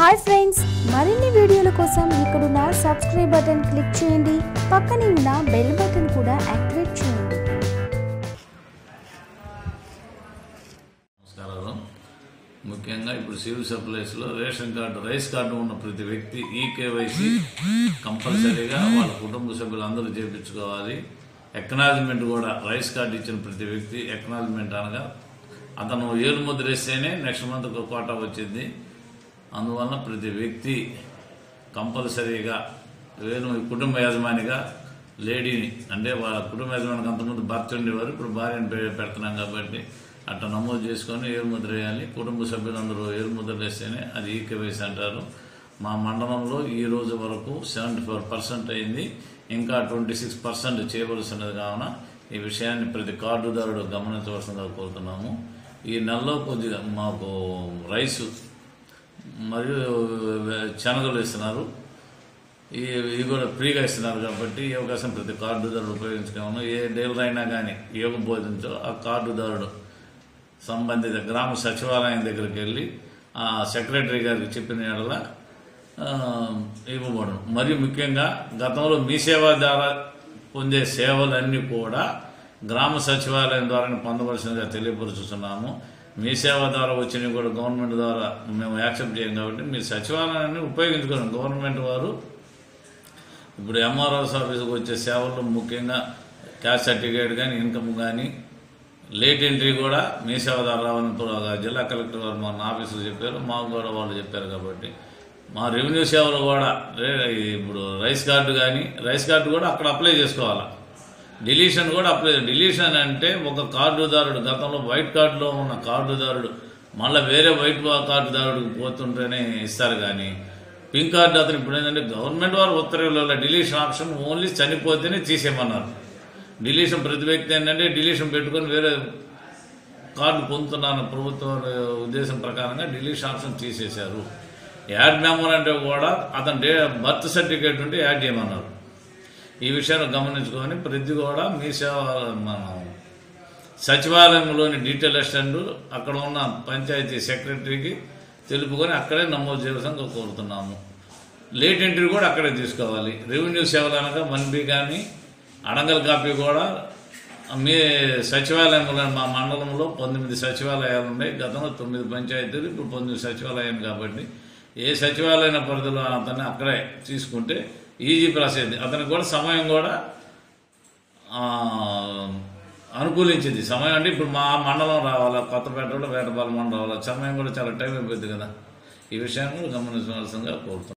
hi friends మరిన్ని వీడియోల కోసం ఇక్కడున్న సబ్స్క్రైబ్ బటన్ క్లిక్ చేయండి పక్కనే ఉన్న బెల్ బటన్ కూడా యాక్టివేట్ చేయండి నమస్కారాలు ముఖ్యంగా ఇప్పుడు సివిల్ సప్లైస్లో రేషన్ కార్డు రైస్ కార్డు ఉన్న ప్రతి వ్యక్తి ఈ కేవైసీ కంపల్సరీగా వాళ్ళ కుటుంబ సభ్యులందరూ చేయించుకోవాలి ఎక్నాలజ్మెంట్ కూడా రైస్ కార్డు ఇచ్చిన ప్రతి వ్యక్తి ఎక్నాలజ్మెంట్ అనగా అతను ఏలు ముద్ర వేస్తేనే నెక్స్ట్ మంత్ ఒక కోటా వచ్చింది అందువలన ప్రతి వ్యక్తి కంపల్సరీగా వేరు కుటుంబ యజమానిగా లేడీని అంటే వాళ్ళ కుటుంబ యజమానికి అంతకుముందు భర్త ఉండేవారు ఇప్పుడు భార్యను పె- పెడుతున్నాం కాబట్టి అట్లా నమోదు చేసుకొని ఏరు ముద్ర వేయాలి కుటుంబ సభ్యులందరూ ఏరు ముద్ర వేస్తేనే అది ఈకేవైసీ అంటారు మా మండలంలో ఈ రోజు వరకు సెవెంటీ ఫోర్ పర్సెంట్ అయింది ఇంకా ట్వంటీ సిక్స్ పర్సెంట్ చేయవలసినది కావున ఈ విషయాన్ని ప్రతి కార్డుదారుడు గమనించవలసిందిగా కోరుతున్నాము ఈ నెలలో కొద్దిగా మాకు రైసు మరియు శనగలు ఇస్తున్నారు ఈ ఇవి కూడా ఫ్రీగా ఇస్తున్నారు కాబట్టి ఈ అవకాశం ప్రతి కార్డుదారుడు ఉపయోగించుకోవాలి ఏ డీలర్ అయినా కానీ ఏం బోధించో ఆ కార్డుదారుడు సంబంధిత గ్రామ సచివాలయం దగ్గరికి వెళ్ళి ఆ సెక్రటరీ గారికి చెప్పిన ఎడల ఆ, ఇవ్వబడను మరియు ముఖ్యంగా గతంలో మీ సేవ ద్వారా పొందే సేవలన్నీ కూడా గ్రామ సచివాలయం ద్వారా పొందవలసిందిగా తెలియపరుచుతున్నాము మీ సేవ ద్వారా వచ్చినవి కూడా గవర్నమెంట్ ద్వారా మేము యాక్సెప్ట్ చేయం కాబట్టి మీరు సచివాలయాన్ని ఉపయోగించుకోండి గవర్నమెంట్ వారు ఇప్పుడు ఎంఆర్ఓస్ ఆఫీస్కి వచ్చే సేవల్లో ముఖ్యంగా క్యాస్ట్ సర్టిఫికేట్ కానీ ఇన్కమ్ కానీ లేట్ ఎంట్రీ కూడా మీ సేవ ద్వారా రావాలని తో- జిల్లా కలెక్టర్ గారు మన ఆఫీసులో చెప్పారు మాకు కూడా వాళ్ళు చెప్పారు కాబట్టి మా రెవెన్యూ సేవలు కూడా రే- ఇప్పుడు రైస్ కార్డు కానీ రైస్ కార్డు కూడా అక్కడ అప్లై చేసుకోవాలి డిలీషన్ కూడా అప్లై డిలీషన్ అంటే ఒక కార్డుదారుడు గతంలో వైట్ కార్డులో ఉన్న కార్డుదారుడు మళ్ళీ వేరే వైట్ కార్డుదారుడికి పోతుంటేనే ఇస్తారు కానీ పింక్ కార్డు అతను ఇప్పుడు ఏంటంటే గవర్నమెంట్ వారు ఉత్తర్వులలో డిలీషన్ ఆప్షన్ ఓన్లీ చనిపోతేనే తీసేయమన్నారు డిలీషన్ ప్రతి వ్యక్తి ఏంటంటే డిలీషన్ పెట్టుకొని వేరే కార్డు పొందుతున్నాను ప్రభుత్వ ఉద్దేశం ప్రకారంగా డిలీషన్ ఆప్షన్ తీసేశారు యాడ్ మెంబర్ అంటే కూడా అతని డే బర్త్ సర్టిఫికేట్ ఉంటే యాడ్ చేయమన్నారు ఈ విషయాన్ని గమనించుకొని ప్రతి కూడా మీ సేవ మన సచివాలయంలోని డీటెయిల్ అసిస్టెంట్ అక్కడ ఉన్న పంచాయతీ సెక్రటరీకి తెలుపుకొని అక్కడే నమోదు చేయాల్సిందిగా కోరుతున్నాము లేట్ ఎంట్రీ కూడా అక్కడే తీసుకోవాలి రెవెన్యూ సేవలు అనగా మన్బీ కానీ అడంగల్ కాపీ కూడా మీ సచివాలయంలో మా మండలంలో పంతొమ్మిది సచివాలయాలు ఉన్నాయి గతంలో తొమ్మిది పంచాయతీలు ఇప్పుడు పంతొమ్మిది సచివాలయం కాబట్టి ఏ సచివాలయం పరిధిలో అతన్ని అక్కడే తీసుకుంటే ఈజీ ప్రాసెస్ అతనికి కూడా సమయం కూడా ఆ, అనుకూలించింది సమయం అంటే ఇప్పుడు మా మండలం రావాలా కొత్తపేట కూడా వేటపాలెం మండలం రావాలా సమయం కూడా చాలా టైం అయిపోయింది కదా ఈ విషయాన్ని కూడా గమనించవలసిందిగా కోరుతున్నాను